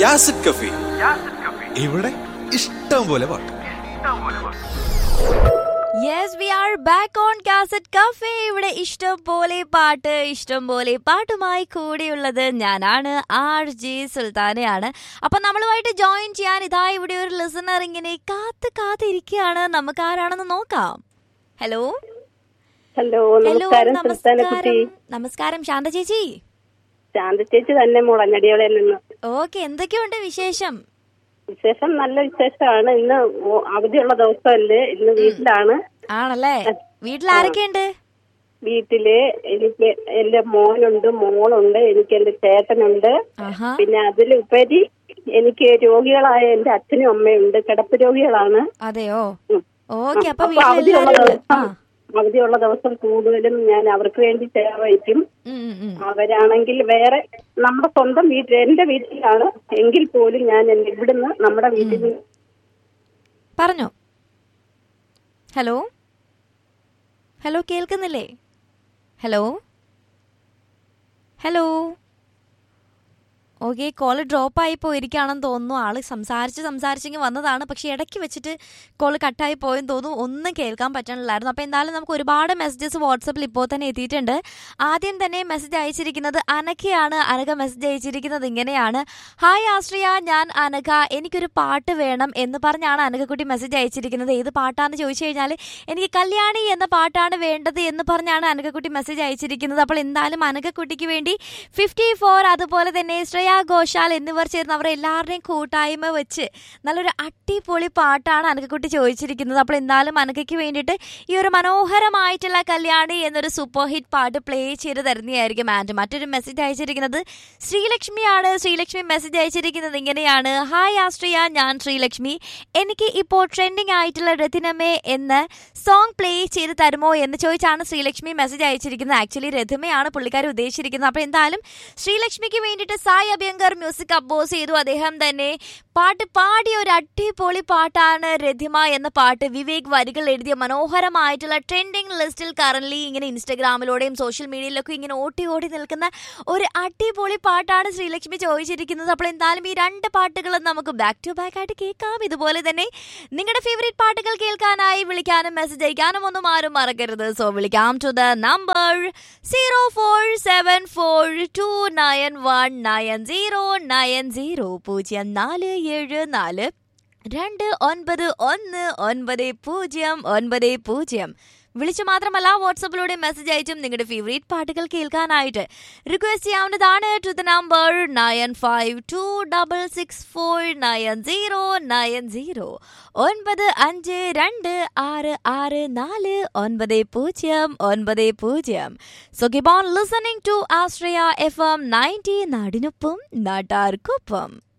യാസിഡ് കഫി ഇവിടെ ഇഷ്ടം പോലെ പാട്ട് yes we are back on cassette cafe ഇവിടെ ഇഷ്ടം പോലെ പാട്ട് ഇഷ്ടം പോലെ പാട്ടുമായി കൂടെയുള്ളത് ഞാനാണ് ആർ ജെ സുൽത്താനയാണ് അപ്പൊ നമ്മളുമായിട്ട് ജോയിൻ ചെയ്യാൻ ഇതാ ഇവിടെ ഒരു ലിസണർ ഇങ്ങനെ കാത്ത് കാത്തിരിക്കുകയാണ് നമുക്ക് ആരാണെന്ന് നോക്കാം ഹലോ ഹലോ ഹലോ നമസ്കാരം സുൽത്താനക്കുട്ടി നമസ്കാരം നമസ്കാരം ശാന്ത ചേച്ചി ശാന്ത ചേച്ചി തന്നെ മുളഞ്ഞടിയോളയിൽ നിന്ന് ഓക്കെ എന്തൊക്കെയുണ്ട് വിശേഷം വിശേഷം നല്ല വിശേഷമാണ് ഇന്ന് ഓ- അവധിയുള്ള ദിവസമല്ലേ ഇന്ന് വീട്ടിലാണ് ആണല്ലേ വീട്ടിൽ ആരൊക്കെയുണ്ട് വീട്ടില് എനിക്ക് എന്റെ മോനുണ്ട് മോളുണ്ട് എനിക്ക് എന്റെ ചേട്ടനുണ്ട് ആഹാ പിന്നെ അതിലുപരി എനിക്ക് രോഗികളായ എന്റെ അച്ഛനും അമ്മയുണ്ട് കിടപ്പ് രോഗികളാണ് അതെയോ ഉം. ഓക്കെ അപ്പൊ അപ്പൊ വീട്ടിൽ അവധിയുള്ള എല്ലാവരും ഉണ്ട്. ആ ദിവസം അവധിയുള്ള ദിവസം കൂടുതലും ഞാൻ അവർക്ക് വേണ്ടി ചെലവഴിക്കും ഉം, ഉം, ഉം. അവരാണെങ്കിൽ വേറെ നമ്മുടെ സ്വന്തം വീട്ടിൽ എന്റെ വീട്ടിലാണ് എങ്കിൽ പോലും ഞാൻ എന്റെ ഇവിടുന്ന് നമ്മുടെ വീട്ടിൽ നിന്ന് പറഞ്ഞോ ഹലോ ഹലോ കേൾക്കുന്നില്ലേ hello hello okay call drop ആയി പോയിരിക്കുകയാണെന്ന് തോന്നുന്നു ആള് സംസാരിച്ച് സംസാരിച്ചെങ്കിൽ വന്നതാണ് പക്ഷെ ഇടയ്ക്ക് വെച്ചിട്ട് കോള് കട്ടായി പോയെന്ന് തോന്നുന്നു ഒന്നും കേൾക്കാൻ പറ്റണില്ലായിരുന്നു അപ്പോൾ എന്തായാലും നമുക്ക് ഒരുപാട് മെസ്സേജസ് വാട്സപ്പിൽ ഇപ്പോൾ തന്നെ എത്തിയിട്ടുണ്ട് ആദ്യം തന്നെ മെസ്സേജ് അയച്ചിരിക്കുന്നത് അനഘയാണ് അനഘ മെസ്സേജ് അയച്ചിരിക്കുന്നത് ഇങ്ങനെയാണ് ഹായ് ആശ്രിയ ഞാൻ അനഘ എനിക്കൊരു പാട്ട് വേണം എന്ന് പറഞ്ഞാണ് അനഘക്കുട്ടി മെസ്സേജ് അയച്ചിരിക്കുന്നത് ഏത് പാട്ടാന്ന് ചോദിച്ചു കഴിഞ്ഞാൽ എനിക്ക് കല്യാണി എന്ന പാട്ടാണ് വേണ്ടത് എന്ന് പറഞ്ഞാണ് അനഘക്കുട്ടി മെസ്സേജ് അയച്ചിരിക്കുന്നത് അപ്പോൾ എന്തായാലും അനഘക്കുട്ടിക്ക് വേണ്ടി ഫിഫ്റ്റി ഫോർ അതുപോലെ തന്നെ ശ്രേയ ഘോഷാൽ എന്നിവർ ചേർന്ന് അവർ എല്ലാവരുടെയും കൂട്ടായ്മ വെച്ച് നല്ലൊരു അടിപൊളി പാട്ടാണ് അനഘക്കുട്ടി ചോദിച്ചിരിക്കുന്നത് അപ്പോൾ എന്തായാലും അനഘയ്ക്ക് വേണ്ടിയിട്ട് ഈ ഒരു മനോഹരമായിട്ടുള്ള കല്യാണി എന്നൊരു സൂപ്പർ ഹിറ്റ് പാട്ട് പ്ലേ ചെയ്ത് തരുന്നതായിരിക്കും ആൻഡ് മറ്റൊരു മെസ്സേജ് അയച്ചിരിക്കുന്നത് ശ്രീലക്ഷ്മിയാണ് ശ്രീലക്ഷ്മി മെസ്സേജ് അയച്ചിരിക്കുന്നത് ഇങ്ങനെയാണ് ഹായ് ആശ്രിയ ഞാൻ ശ്രീലക്ഷ്മി എനിക്ക് ഇപ്പോൾ ട്രെൻഡിങ് ആയിട്ടുള്ള രഥിനമേ എന്ന സോങ് പ്ലേ ചെയ്ത് തരുമോ എന്ന് ചോദിച്ചാണ് ശ്രീലക്ഷ്മി മെസ്സേജ് അയച്ചിരിക്കുന്നത് ആക്ച്വലി രഥമയാണ് പുള്ളിക്കാർ ഉദ്ദേശിച്ചിരിക്കുന്നത് അപ്പോൾ എന്തായാലും ശ്രീലക്ഷ്മിക്ക് വേണ്ടിയിട്ട് സായി അഭ്യങ്കർ മ്യൂസിക് അപ്പോസ് ചെയ്തു അദ്ദേഹം തന്നെ പാട്ട് പാടിയ ഒരു അടിപൊളി പാട്ടാണ് രഥിമ എന്ന പാട്ട് വിവേക് വരികൾ എഴുതിയ മനോഹരമായിട്ടുള്ള ട്രെൻഡിങ് ലിസ്റ്റിൽ കറന്റ് ഇങ്ങനെ ഇൻസ്റ്റഗ്രാമിലൂടെയും സോഷ്യൽ മീഡിയയിലൊക്കെ ഇങ്ങനെ ഓട്ടി ഓടി നിൽക്കുന്ന ഒരു അടിപൊളി പാട്ടാണ് ശ്രീലക്ഷ്മി ചോദിച്ചിരിക്കുന്നത് അപ്പോൾ എന്തായാലും ഈ രണ്ട് പാട്ടുകളും നമുക്ക് ബാക്ക് ടു ബാക്ക് ആയിട്ട് കേൾക്കാം ഇതുപോലെ തന്നെ നിങ്ങളുടെ ഫേവറേറ്റ് പാട്ടുകൾ കേൾക്കാനായി വിളിക്കാനും മെസ്സേജ് അയക്കാനും ഒന്നും ആരും മറക്കരുത് സോ വിളിക്കാം to the number zero four seven four two nine one nine zero nine zero പൂജ്യം നാല് ഏഴ് നാല് രണ്ട് ഒൻപത് ഒന്ന് ഒൻപത് പൂജ്യം ഒൻപത് പൂജ്യം വിളിച്ചു മാത്രമല്ല വാട്സപ്പിലൂടെ മെസ്സേജ് അയച്ചും നിങ്ങളുടെ ഫേവറേറ്റ് പാട്ടുകൾ കേൾക്കാനായിട്ട് റിക്വസ്റ്റ് ചെയ്യാവുന്നതാണ് to the number nine five two double six four nine zero nine zero ഒൻപത് അഞ്ച് രണ്ട് ആറ് ആറ് നാല് ഒൻപത് പൂജ്യം ഒൻപത് പൂജ്യം so keep on listening to Ashraya F M ninety നാടിനൊപ്പം നാട്ടാർക്കൊപ്പം